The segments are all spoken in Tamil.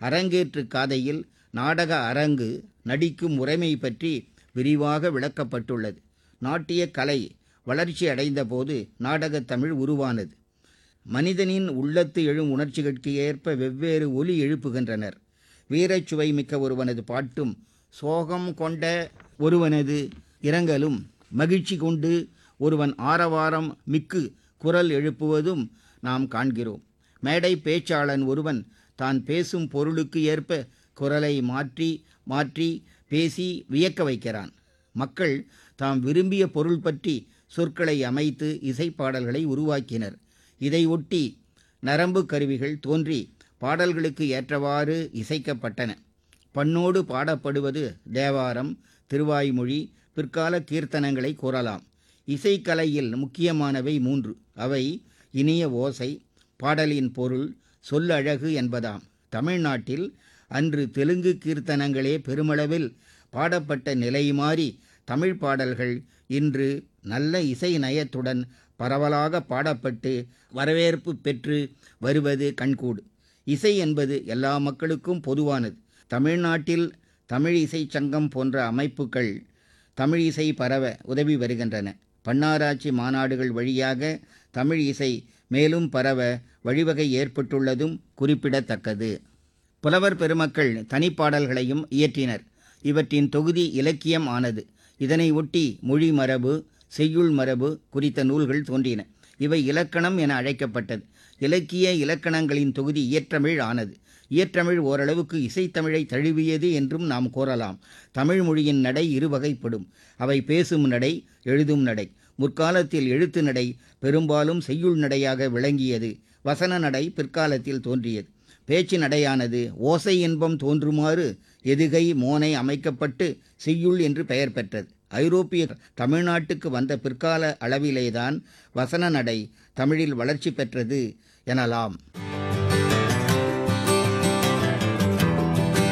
அரங்கேற்று காதையில் நாடக அரங்கு நடிக்கும் முறைமை பற்றி விரிவாக விளக்கப்பட்டுள்ளது நாட்டிய கலை வளர்ச்சி அடைந்தபோது நாடகத் தமிழ் உருவானது மனிதனின் உள்ளத்து எழும் உணர்ச்சிகளுக்கு ஏற்ப வெவ்வேறு ஒலி எழுப்புகின்றனர் வீரச்சுவை மிக்க ஒருவனது பாட்டும் சோகம் கொண்ட ஒருவனது இரங்கலும் மகிழ்ச்சி கொண்டு ஒருவன் ஆரவாரம் மிக்கு குரல் எழுப்புவதும் நாம் காண்கிறோம் மேடை பேச்சாளன் ஒருவன் தான் பேசும் பொருளுக்கு ஏற்ப குரலை மாற்றி மாற்றி பேசி வியக்க வைக்கிறான் மக்கள் தாம் விரும்பிய பொருள் பற்றி சொற்களை அமைத்து இசைப்பாடல்களை உருவாக்கினர் இதை ஒட்டி நரம்பு கருவிகள் தோன்றி பாடல்களுக்கு ஏற்றவாறு இசைக்கப்பட்டன பண்ணோடு பாடப்படுவது தேவாரம் திருவாய்மொழி பிற்கால கீர்த்தனங்களை கூறலாம் இசைக்கலையில் முக்கியமானவை மூன்று அவை இனிய ஓசை பாடலின் பொருள் சொல்லழகு என்பதாம் தமிழ்நாட்டில் அன்று தெலுங்கு கீர்த்தனங்களே பெருமளவில் பாடப்பட்ட நிலை மாறி தமிழ் பாடல்கள் இன்று நல்ல இசை நயத்துடன் பரவலாக பாடப்பட்டு வரவேற்பு பெற்று வருவது கண்கூடு இசை என்பது எல்லா மக்களுக்கும் பொதுவானது தமிழ்நாட்டில் தமிழ் இசை சங்கம் போன்ற அமைப்புகள் தமிழ் இசை பரவ உதவி வருகின்றன பன்னாராய்ச்சி மாநாடுகள் வழியாக தமிழ் இசை மேலும் பரவ வழிவகை ஏற்பட்டுள்ளதும் குறிப்பிடத்தக்கது புலவர் பெருமக்கள் தனிப்பாடல்களையும் இயற்றினர் இவற்றின் தொகுதி இலக்கியம் ஆனது இதனை ஒட்டி மொழி மரபு செய்யுள் மரபு குறித்த நூல்கள் தோன்றின இவை இலக்கணம் என அழைக்கப்பட்டது இலக்கிய இலக்கணங்களின் தொகுதி இயற்றமிழ் ஆனது இயற்றமிழ் ஓரளவுக்கு இசைத்தமிழை தழுவியது என்றும் நாம் கூறலாம் தமிழ் மொழியின் நடை இருவகைப்படும் அவை பேசும் நடை எழுதும் நடை முற்காலத்தில் எழுத்து நடை பெரும்பாலும் செய்யுள் நடையாக விளங்கியது வசன நடை பிற்காலத்தில் தோன்றியது பேச்சு நடையானது ஓசை இன்பம் தோன்றுமாறு எதுகை மோனை அமைக்கப்பட்டு செய்யுள் என்று பெயர் பெற்றது ஐரோப்பிய தமிழ்நாட்டுக்கு வந்த பிற்கால அளவிலேதான் வசன நடை தமிழில் வளர்ச்சி பெற்றது எனலாம்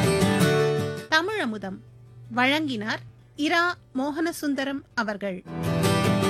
தமிழமுதம் வழங்கினார் இரா மோகனசுந்தரம் அவர்கள்